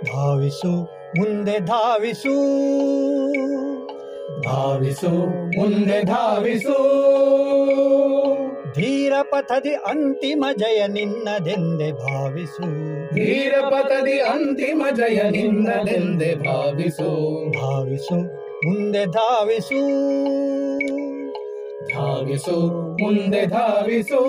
ಧಾವಿಸು ಮುಂದೆ ಧಾವಿಸು ಧಾವಿಸು ಮುಂದೆ ಧಾವಿಸು ಧೀರ ಪಥದಿ ಅಂತಿಮ ಜಯ ನಿನ್ನದೆಂದೆ ಭಾವಿಸು ಧೀರ ಪಥದಿ ಅಂತಿಮ ಜಯ ನಿನ್ನದೆಂದೆ ಭಾವಿಸು ಧಾವಿಸು ಮುಂದೆ ಧಾವಿಸು ಧಾವಿಸು ಮುಂದೆ ಧಾವಿಸು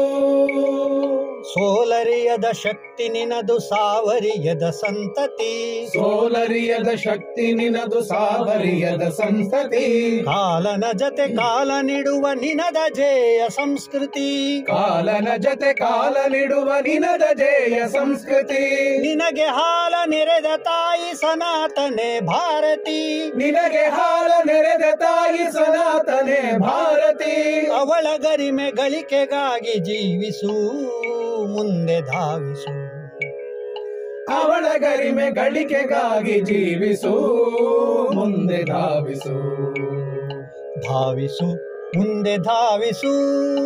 ಸೋಲರಿಯದ ಶಕ್ತಿ ನಿನದು ಸಾವರಿಯದ ಸಂತತಿ ಸೋಲರಿಯದ ಶಕ್ತಿ ನಿನದು ಸಾವರಿಯದ ಸಂಸತಿ ಕಾಲನ ಜತೆ ಕಾಲ ನೀಡುವ ನಿನದ ಜೇಯ ಸಂಸ್ಕೃತಿ ಕಾಲನ ಜತೆ ಕಾಲ ನಿಡುವ ನಿನದ ಜೇಯ ಸಂಸ್ಕೃತಿ ನಿನಗೆ ಹಾಲ ನೆರೆದ ತಾಯಿ ಸನಾತನೆ ಭಾರತಿ ನಿನಗೆ ಹಾಲ ನೆರೆದ ತಾಯಿ ಸನಾತನೆ ಭಾರತಿ ಅವಳ ಗರಿಮೆ ಗಳಿಕೆಗಾಗಿ ಜೀವಿಸು ಮುಂದೆ ಧಾವಿಸು ಅವಳ ಗರಿಮೆ ಗಳಿಕೆಗಾಗಿ ಜೀವಿಸು ಮುಂದೆ ಧಾವಿಸು ಧಾವಿಸು ಮುಂದೆ ಧಾವಿಸು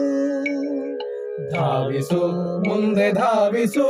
ಧಾವಿಸು ಮುಂದೆ ಧಾವಿಸು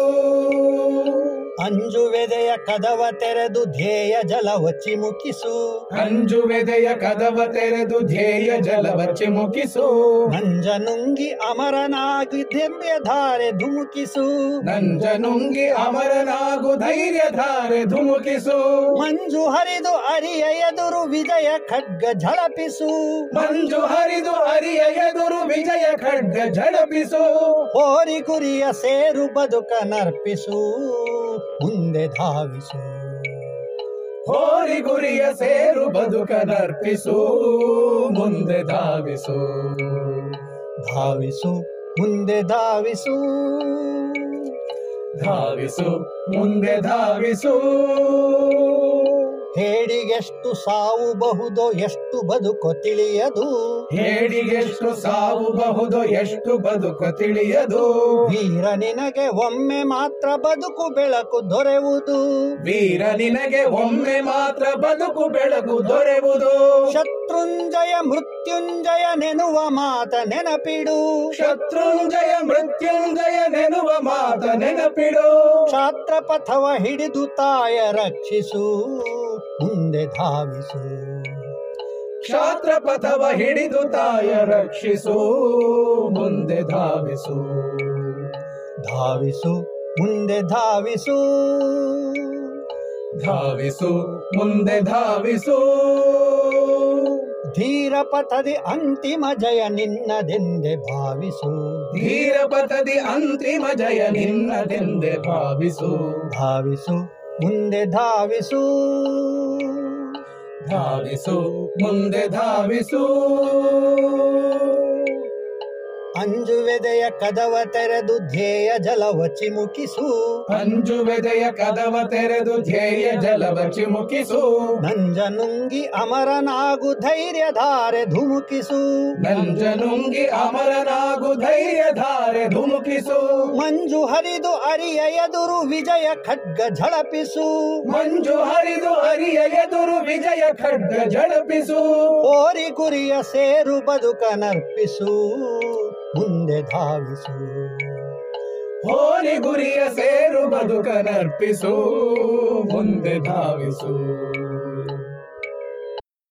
ಅಂಜುವೆದೆಯ ಕದವ ತೆರೆದು ಧ್ಯೇಯ ಜಲವ ಚಿಮುಕಿಸು ಅಂಜುವೆದೆಯ ಕದವ ತೆರೆದು ಧ್ಯೇಯ ಜಲವ ಚಿಮುಕಿಸು ನಂಜನುಂಗಿ ಅಮರನಾಗಿ ದಿವ್ಯ ಧಾರೆ ಧುಮುಕಿಸು ನಂಜನುಂಗಿ ಅಮರನಾಗು ಧೈರ್ಯ ಧಾರೆ ಧುಮುಕಿಸು ಮಂಜು ಹರಿದು ಅರಿಯ ಎದುರು ವಿಜಯ ಖಡ್ಗ ಝಳಪಿಸು ಮಂಜು ಹರಿದು ಅರಿಯ ಎದುರು ವಿಜಯ ಖಡ್ಗ ಝಳಪಿಸು ಹೋರಿ ಗುರಿಯ ಸೇರು ಬದುಕ ನರ್ಪಿಸು ಮುಂದೆ ಧಾವಿಸು ಹೋರಿ ಗುರಿಯ ಸೇರು ಬದುಕ ನರ್ಪಿಸು ಮುಂದೆ ಧಾವಿಸು ಧಾವಿಸು ಮುಂದೆ ಧಾವಿಸು ಧಾವಿಸು ಮುಂದೆ ಧಾವಿಸು ಹೇಡಿಗೆಷ್ಟು ಸಾವು ಬಹುದೋ ಎಷ್ಟು ಬದುಕೋ ತಿಳಿಯದು ಹೇಡಿಗೆಷ್ಟು ಸಾವು ಬಹುದು ಎಷ್ಟು ಬದುಕ ತಿಳಿಯದು ವೀರ ನಿನಗೆ ಒಮ್ಮೆ ಮಾತ್ರ ಬದುಕು ಬೆಳಕು ದೊರೆಯುವುದು ವೀರ ನಿನಗೆ ಒಮ್ಮೆ ಮಾತ್ರ ಬದುಕು ಬೆಳಕು ದೊರೆಯುವುದು ಶತ್ರುಂಜಯ ಮೃತ್ಯುಂಜಯ ನೆನುವ ಮಾತ ನೆನಪಿಡು ಶತ್ರುಂಜಯ ಮೃತ್ಯುಂಜಯ ನೆನುವ ಮಾತ ನೆನಪಿಡು ಛಾತ್ರ ಪಥವ ಹಿಡಿದು ತಾಯ ರಕ್ಷಿಸು ಮುಂದೆ ಧಾವಿಸು ಕ್ಷಾತ್ರ ಪಥವ ಹಿಡಿದು ತಾಯ ರಕ್ಷಿಸು ಮುಂದೆ ಧಾವಿಸು ಧಾವಿಸು ಮುಂದೆ ಧಾವಿಸು ಧಾವಿಸು ಮುಂದೆ ಧಾವಿಸು ಧೀರ ಪಥದಿ ಅಂತಿಮ ಜಯ ನಿನ್ನದೆಂದೆ ಭಾವಿಸು ಧೀರ ಪಥದಿ ಅಂತಿಮ ಜಯ ನಿನ್ನದೆಂದೆ ಭಾವಿಸು ಧಾವಿಸು ಮುಂದೆ ಧಾವಿಸು ಧಾವಿಸು ಮುಂದೆ ಧಾವಿಸು ಅಂಜುವೆದೆಯ ಕದವ ತೆರೆದು ಧ್ಯೇಯ ಜಲವ ಚಿಮುಕಿಸು ಅಂಜುವೆದೆಯ ಕದವ ತೆರೆದು ಧ್ಯೇಯ ಜಲವ ಚಿಮುಕಿಸು ನಂಜನುಂಗಿ ಅಮರನಾಗು ಧೈರ್ಯ ಧಾರೆ ಧುಮುಕಿಸು ನಂಜನುಂಗಿ ಅಮರನಾಗು ಧೈರ್ಯ ಧಾರೆ ಧುಮುಕಿಸು ಮಂಜು ಹರಿದು ಅರಿಯ ಎದುರು ವಿಜಯ ಖಡ್ಗ ಝಳಪಿಸು ಮಂಜು ಹರಿದು ಅರಿಯ ಎದುರು ವಿಜಯ ಖಡ್ಗ ಝಳಪಿಸು ಓರಿ ಗುರಿಯ ಸೇರು ಬದುಕ ನರ್ಪಿಸು ಮುಂದೆ ಧಾವಿಸು ಹೋರಿ ಗುರಿಯ ಸೇರು ಬದುಕ ನರ್ಪಿಸು ಮುಂದೆ ಧಾವಿಸು